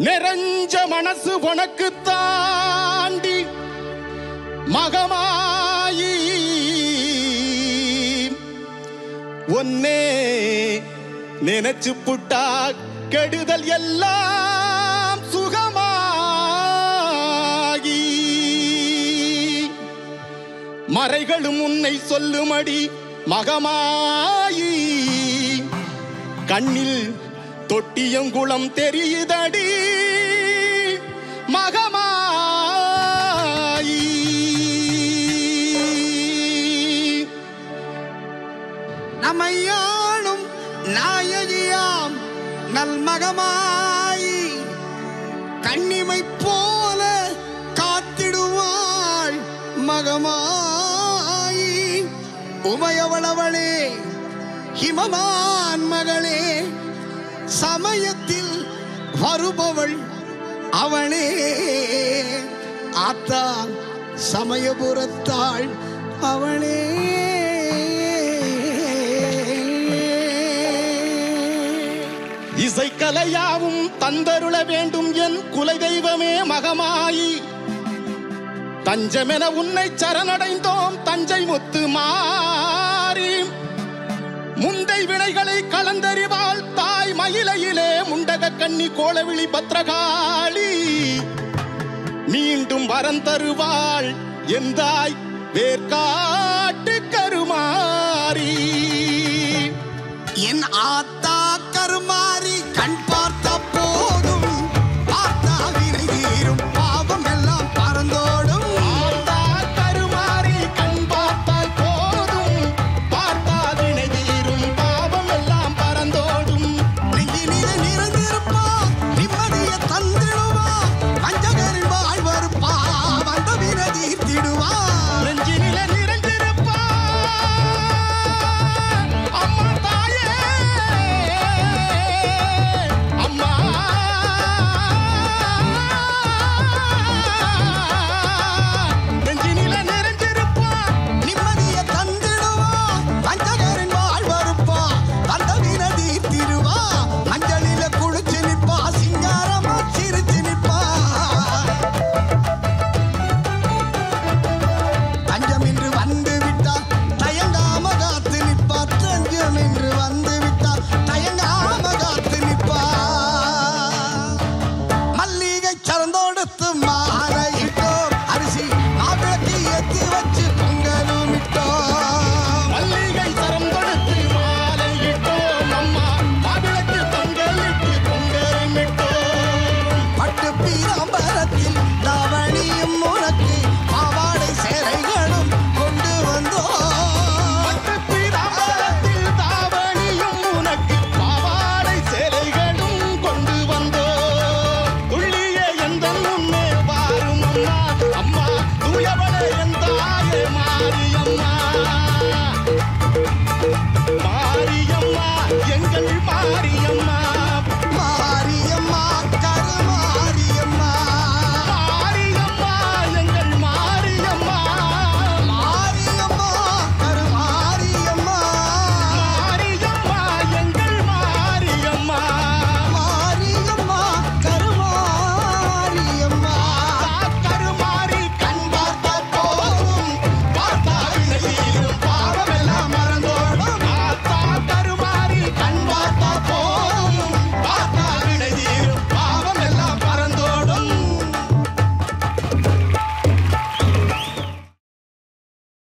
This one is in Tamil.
நிறைஞ்ச மனசு உனக்கு தாண்டி மகமாயி ஒன்னே நினைச்சு புட்டா கெடுதல் எல்லாம் சுகமாகி மறைகளும் உன்னை சொல்லுமடி மகமாயி கண்ணில் தொட்டியங்குளம் தெரியுதடி மகமாயி நம்மையாளும் நாயகியாம் நல்மகமாய் கண்ணிமை போல காத்திடுவாள் மகமாய் உமையவளவளே ஹிமமான் மகளே சமயத்தில் வருபவள் அவளே ஆத்தான் சமயபுரத்தாள் அவளே இசைக்கலையாவும் தந்தருள வேண்டும் என் குலதெய்வமே மகமாயி தஞ்சமென உன்னை சரணடைந்தோம் தஞ்சை முத்து மாறி முந்தை வினைகளை கலந்தறிவாள் தாய் மயிலையிலே முண்டக கண்ணி கோலவிழி பத்ரகாளி மீண்டும் வரம் தருவாள் எந்தாய் வேர்காட்டு கருமாறி என் ஆத்தா கருமாறி கண்